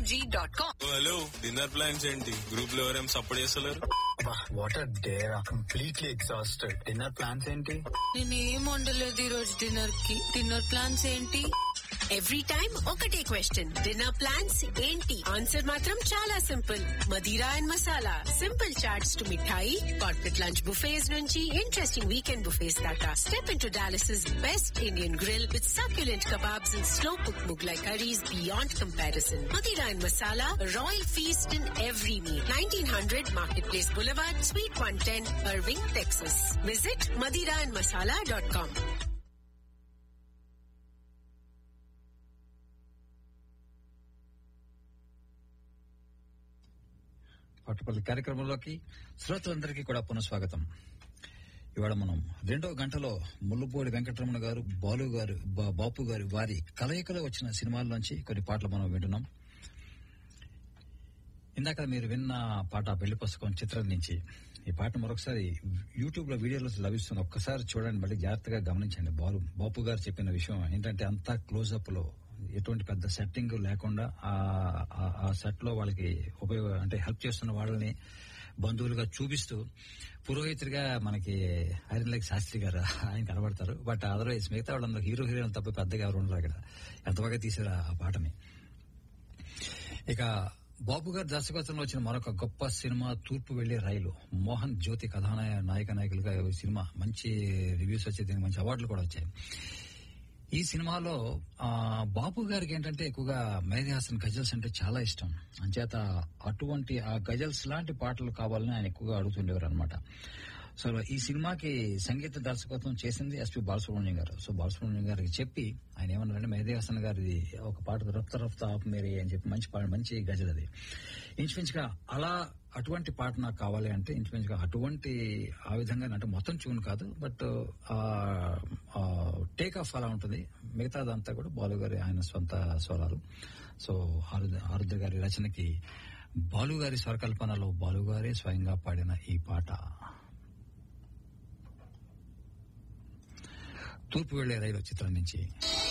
pg.com. Hello dinner plans ఏంటి group లో ఎవరేం సపోర్ట్ చేస్తలేరు what are there completely exhausted dinner plans ఏంటి నేనేం వండలేదు ఈ రోజు డిన్నర్ కి డిన్నర్ ప్లాన్స్ ఏంటి ఎవ్రీ టైం ఒకటే క్వశ్చన్ డిన్నర్ ప్లాన్స్ ఏంటి ఆన్సర్ మాత్రం చాలా simple Madira and Masala simple chaats to mithai corporate lunch buffets నుంచి ఇంట్రెస్టింగ్ వీకెండ్ బుఫేస్ దాకా step in to Dallas best Indian grill with succulent kebabs and slow cooked Mughlai curries beyond comparison. Madira and Masala, a royal feast in every meal. 1900 Marketplace Boulevard, Suite 110, Irving, Texas. Visit madiraandmasala.com. పట్టుపల్లి కార్యక్రమంలోకి శ్రోతలందరికీ కూడా పునఃస్వాగతం ఇవాళ మనం రెండో గంటలో ముల్లుపూడి వెంకటరమణ గారు బాలు గారు బా- బాపు గారు వారి కలయికలో వచ్చిన సినిమాల్లోంచి కొన్ని పాటలు మనం వింటున్నాం ఇందాక మీరు విన్న పాట పెళ్లి పుస్తకం చిత్రం నుంచి ఈ పాట మరొకసారి యూట్యూబ్ లో వీడియోలో లభిస్తుంది ఒక్కసారి చూడండి మళ్ళీ జాగ్రత్తగా గమనించండి బాలు బాపు గారు చెప్పిన విషయం ఏంటంటే అంతా క్లోజ్అప్ లో ఎటువంటి పెద్ద సెట్టింగ్ లేకుండా ఆ- ఆ- ఆ సెట్ లో వాళ్ళకి ఉపయోగ అంటే హెల్ప్ చేస్తున్న వాళ్ళని బంధువులుగా చూపిస్తూ పురోహితుడిగా మనకి ఐరన్ లైక్ శాస్త్రి గారు ఆయన కనబడతారు బట్ అదర్వైజ్ మిగతా వాళ్ళందరూ హీరో హీరోయిన్ తప్ప పెద్దగా ఎవరు ఉండరు అక్కడ ఎంత బాగా తీసారు ఆ పాటని ఇక బాబు గారి దర్శకత్వంలో వచ్చిన మరొక గొప్ప సినిమా తూర్పు వెళ్లే రైలు మోహన్ జ్యోతి కథానాయ నాయక నాయకులుగా ఈ సినిమా మంచి రివ్యూస్ వచ్చాయి దీనికి మంచి అవార్డులు కూడా వచ్చాయి ఈ సినిమాలో ఆ బాబు గారికి ఏంటంటే ఎక్కువగా మెహదీ హాసన్ గజల్స్ అంటే చాలా ఇష్టం అంచేత అటువంటి ఆ గజల్స్ లాంటి పాటలు కావాలని ఆయన ఎక్కువగా అడుగుతుండేవారు అనమాట సో ఈ సినిమాకి సంగీత దర్శకత్వం చేసింది ఎస్పి బాలసుబ్రహ్మణ్యం గారు సో బాలసుబ్రహ్మణ్యం గారికి చెప్పి ఆయన ఏమన్నారంటే మెహదీ హాసన్ గారిది ఒక పాట రఫ్త రఫ్త ఆప్ మేరీ అని చెప్పి మంచి పాట మంచి గజల్ అది ఇంచుమించుగా అలా అటువంటి పాట నాకు కావాలి అంటే ఇంచుమించుగా అటువంటి ఆ విధంగా అంటే మొత్తం ట్యూన్ కాదు బట్ టేక్ ఆఫ్ అలా ఉంటుంది మిగతాదంతా కూడా బాలు గారి ఆయన సొంత స్వరాలు సో ఆరుద్ర ఆరుద్ర గారి రచనకి బాలు గారి స్వరకల్పనలో బాలు గారే స్వయంగా పాడిన ఈ పాట తూర్పు వెళ్లే రైలు చిత్రం నుంచి